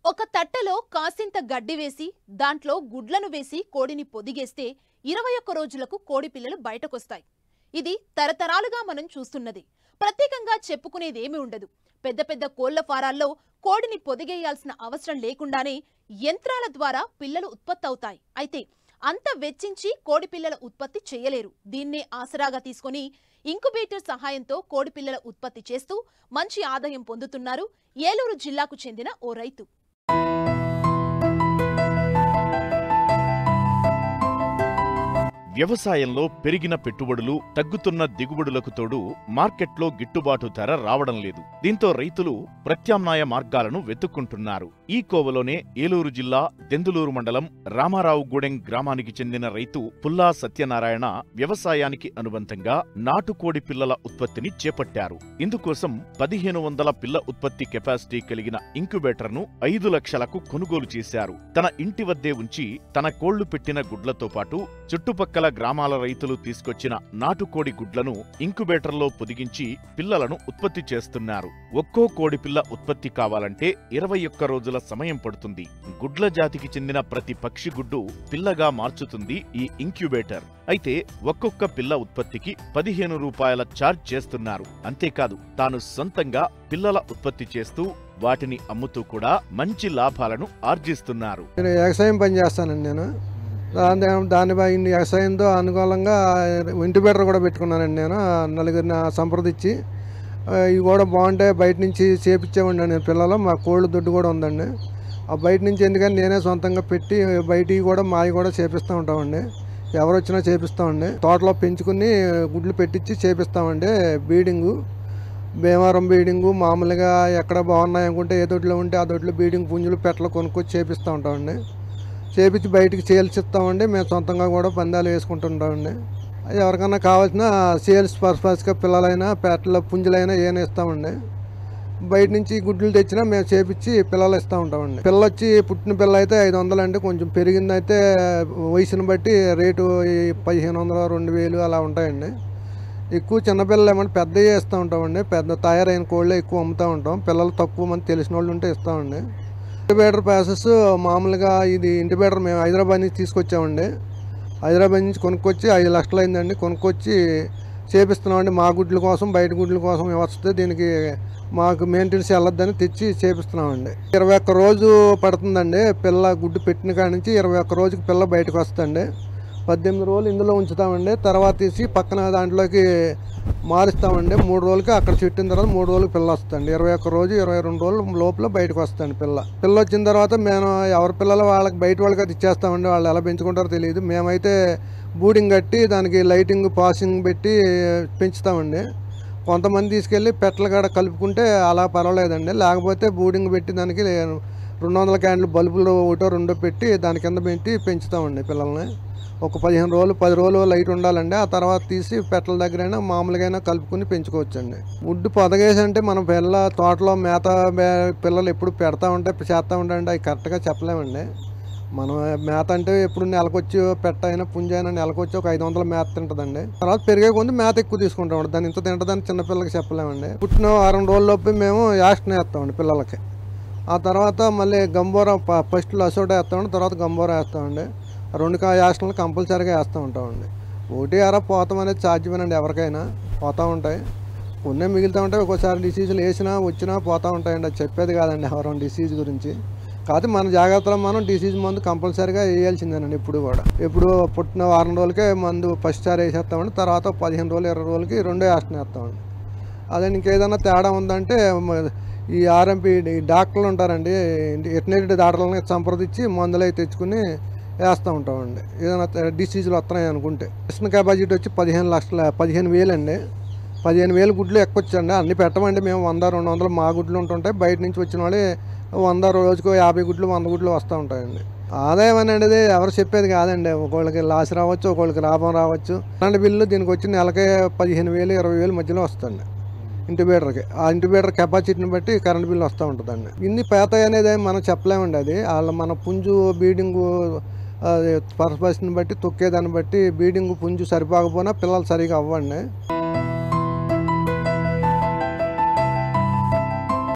ఒక తట్టలో కాసింత గడ్డి వేసి దాంట్లో గుడ్లను వేసి కోడిని పొదిగేస్తే ఇరవై ఒక్క రోజులకు కోడి పిల్లలు బయటకొస్తాయి ఇది తరతరాలుగా మనం చూస్తున్నది ప్రత్యేకంగా చెప్పుకునేదేమీ ఉండదు పెద్ద పెద్ద కోళ్ల ఫారాల్లో కోడిని పొదిగేయాల్సిన అవసరం లేకుండానే యంత్రాల ద్వారా పిల్లలు ఉత్పత్తి అవుతాయి అయితే అంత వెచ్చించి కోడి పిల్లల ఉత్పత్తి చేయలేరు దీన్నే ఆసరాగా తీసుకొని ఇంకుబేటర్ సహాయంతో కోడి పిల్లల ఉత్పత్తి చేస్తూ మంచి ఆదాయం పొందుతున్నారు ఏలూరు జిల్లాకు చెందిన ఓ రైతు వ్యవసాయంలో పెరిగిన పెట్టుబడులు తగ్గుతున్న దిగుబడులకు తోడు మార్కెట్లో గిట్టుబాటు ధర రావడం లేదు దీంతో రైతులు ప్రత్యామ్నాయ మార్గాలను వెతుక్కుంటున్నారు ఈ కోవలోనే ఏలూరు జిల్లా దెందులూరు మండలం రామారావుగూడెం గ్రామానికి చెందిన రైతు పుల్లా సత్యనారాయణ వ్యవసాయానికి అనుబంధంగా నాటుకోడి పిల్లల ఉత్పత్తిని చేపట్టారు ఇందుకోసం పదిహేను వందల పిల్ల ఉత్పత్తి కెపాసిటీ కలిగిన ఇంక్యుబేటర్ను ఐదు లక్షలకు కొనుగోలు చేశారు తన ఇంటి వద్దే ఉంచి తన కోళ్లు పెట్టిన గుడ్లతో పాటు చుట్టుపక్కల గ్రామాల రైతులు తీసుకొచ్చిన నాటుకోడి గుడ్లను ఇంక్యుబేటర్లో పొదిగించి పిల్లలను ఉత్పత్తి చేస్తున్నారు ఒక్కో కోడి పిల్ల ఉత్పత్తి కావాలంటే ఇరవై ఒక్క రోజుల సమయం పడుతుంది గుడ్ల జాతికి చెందిన ప్రతి పక్షి గుడ్డు పిల్లగా మార్చుతుంది ఈ ఇంక్యుబేటర్ అయితే ఒక్కొక్క పిల్ల ఉత్పత్తికి పదిహేను రూపాయల ఛార్జ్ చేస్తున్నారు అంతేకాదు తాను సొంతంగా పిల్లల ఉత్పత్తి చేస్తూ వాటిని అమ్ముతూ కూడా మంచి లాభాలను ఆర్జిస్తున్నారు నేను వ్యవసాయం పని చేస్తానండి నేను దాని దాని పై ఇన్ని వ్యవసాయంతో అనుకూలంగా ఇంటి బెటర్ కూడా పెట్టుకున్నానండి నేను నలుగురిని సంప్రదించి ఆ, ఇవి కూడా బాగుంటాయి బయట నుంచి చేపించేవాడిని నేను పిల్లలు మా కోళ్ళు దొడ్డు కూడా ఉందండి ఆ బయట నుంచి ఎందుకని నేనే సొంతంగా పెట్టి బయటికి కూడా మావి కూడా చేపిస్తూ ఉంటామండి ఎవరు వచ్చినా చేపిస్తామండి తోటలో పెంచుకుని గుడ్లు పెట్టించి చేపిస్తామండి బీడింగు భీమవరం బీడింగు మామూలుగా ఎక్కడ బాగున్నాయి అనుకుంటే ఏ దొడ్లో ఉంటే ఆ దొడ్లో బీడింగ్ పుంజులు పెట్టలు కొనుక్కొచ్చి చేపిస్తూ ఉంటామండి చేపించి బయటికి చేల్చిస్తామండి మేము సొంతంగా కూడా పందాలు వేసుకుంటుంటామండి ఎవరికైనా కావాల్సిన సేల్స్ పర్పస్గా పిల్లలైనా పెట్టల పుంజులైనా ఏమైనా ఇస్తామండి బయట నుంచి గుడ్లు తెచ్చినా మేము చేపించి పిల్లలు ఇస్తూ ఉంటామండి పిల్ల వచ్చి పుట్టిన పిల్ల అయితే ఐదు వందలు అండి కొంచెం పెరిగిందైతే వయసుని బట్టి రేటు ఈ పదిహేను వందలు రెండు వేలు అలా ఉంటాయండి ఎక్కువ చిన్నపిల్లలు ఏమంటే పెద్దవి ఇస్తూ ఉంటామండి పెద్ద తయారైన కోళ్ళే ఎక్కువ అమ్ముతూ ఉంటాం పిల్లలు తక్కువ మంది తెలిసిన వాళ్ళు ఉంటే ఇస్తామండి ఇంటిబేటర్ ప్రాసెస్ మామూలుగా ఇది ఇంటిబేటర్ మేము హైదరాబాద్ నుంచి తీసుకొచ్చామండి హైదరాబాద్ నుంచి కొనుక్కొచ్చి ఐదు లక్షలు అయిందండి కొనుక్కొచ్చి చేపిస్తున్నామండి మా గుడ్ల కోసం బయట గుడ్ల కోసం వస్తే దీనికి మాకు మెయింటెనెన్స్ వెళ్ళొద్దని తెచ్చి చేపిస్తున్నామండి ఇరవై ఒక్క రోజు పడుతుందండి పిల్ల గుడ్డు పెట్టిన కాడ నుంచి ఇరవై ఒక్క రోజుకి పిల్ల బయటకు వస్తుందండి పద్దెనిమిది రోజులు ఇందులో ఉంచుతామండి తర్వాత తీసి పక్కన దాంట్లోకి మారుస్తామండి మూడు రోజులకి అక్కడ చుట్టిన తర్వాత మూడు రోజులకి పిల్ల వస్తుంది ఇరవై ఒక్క రోజు ఇరవై రెండు రోజులు లోపల బయటకు వస్తుంది పిల్ల పిల్ల వచ్చిన తర్వాత మేము ఎవరి పిల్లలు వాళ్ళకి బయట వాళ్ళకి అది ఇచ్చేస్తామండి వాళ్ళు ఎలా పెంచుకుంటారో తెలియదు మేమైతే బూడింగ్ కట్టి దానికి లైటింగ్ పాసింగ్ పెట్టి పెంచుతామండి కొంతమంది తీసుకెళ్ళి పెట్టల కాడ కలుపుకుంటే అలా పర్వాలేదండి లేకపోతే బూడింగ్ పెట్టి దానికి రెండు వందల క్యాండ్లు బల్బులు ఒకటో రెండో పెట్టి దాని కింద పెట్టి పెంచుతామండి పిల్లల్ని ఒక పదిహేను రోజులు పది రోజులు లైట్ ఉండాలండి ఆ తర్వాత తీసి పెట్టల దగ్గరైనా మామూలుగా కలుపుకుని పెంచుకోవచ్చండి వుడ్ పొదగేసి అంటే మన పిల్ల తోటలో మేత మే- పిల్లలు ఎప్పుడు పెడతా ఉంటే చేస్తూ ఉంటాయండి అవి కరెక్ట్గా చెప్పలేమండి మనం మేత అంటే ఎప్పుడు నెలకొచ్చి పెట్ట అయినా పుంజ అయినా నెలకొచ్చి ఒక ఐదు వందల మేత తింటుందండి తర్వాత పెరిగే కొంది మేత ఎక్కువ తీసుకుంటామండి దాన్ని ఇంత తింటుందని చిన్నపిల్లలకి చెప్పలేమండి పుట్టిన వారం రోజుల్లోపు మేము యాక్షన్ వేస్తామండి పిల్లలకి ఆ తర్వాత మళ్ళీ గంబోరా ప- ఫస్ట్లో అసోటా వేస్తామండి తర్వాత గంబోరా వేస్తామండి ఆ రెండు కా యాక్షన్లు కంపల్సరీగా వేస్తూ ఉంటామండి ఒకటి అర పోతాం అనేది సాధ్యమేనండి ఎవరికైనా పోతూ ఉంటాయి కొన్ని మిగులుతూ ఉంటాయి ఒక్కోసారి డిసీజులు వేసినా వచ్చినా పోతూ ఉంటాయండి అది చెప్పేది కాదండి ఎవరం డిసీజ్ గురించి కాకపోతే మన జాగ్రత్తలో మనం డిసీజ్ మందు కంపల్సరీగా వేయాల్సిందేనండి ఇప్పుడు కూడా ఇప్పుడు పుట్టిన వారం రోజులకే మందు ఫస్ట్ సారి వేసేస్తామండి తర్వాత పదిహేను రోజులు ఇరవై రోజులకి రెండో యాక్షన్ వేస్తామండి అదే ఇంకేదైనా తేడా ఉందంటే మ- ఈ ఆర్ఎంపీ ఈ డాక్టర్లు ఉంటారండి వెటనరీ డాక్టర్లని సంప్రదించి మందులు అవి తెచ్చుకుని వేస్తూ ఉంటామండి ఏదైనా త- డిసీజులు వస్తున్నాయి అనుకుంటే కృష్ణ కెపాసిటీ వచ్చి పదిహేను లక్షల పదిహేను వేలు అండి పదిహేను వేలు గుడ్లు ఎక్కొచ్చండి అన్ని పెట్టమండి మేము వంద రెండు వందలు మా గుడ్లు ఉంటుంటాయి బయట నుంచి వచ్చిన వాళ్ళే వంద రోజుకు యాభై గుడ్లు వంద గుడ్లు వస్తూ ఉంటాయండి ఆదాయం అనేది ఎవరు చెప్పేది కాదండి ఒకళ్ళకి లాస్ రావచ్చు ఒకళ్ళకి లాభం రావచ్చు అలాంటి బిల్లు దీనికి వచ్చి నెలకే పదిహేను వేలు ఇరవై వేలు మధ్యలో వస్తుంది ఇంటిబేటర్కి ఆ ఇంటిబేటర్ కెపాసిటీని బట్టి కరెంట్ బిల్ వస్తూ ఉంటుందండి ఇన్ని పేత అనేది మనం చెప్పలేమండి అది వాళ్ళ మన పుంజు బీడింగు పర్పస్ని బట్టి తొక్కేదాన్ని బట్టి బీడింగ్ పుంజు సరిపోకపోయినా పిల్లలు సరిగా అవ్వండి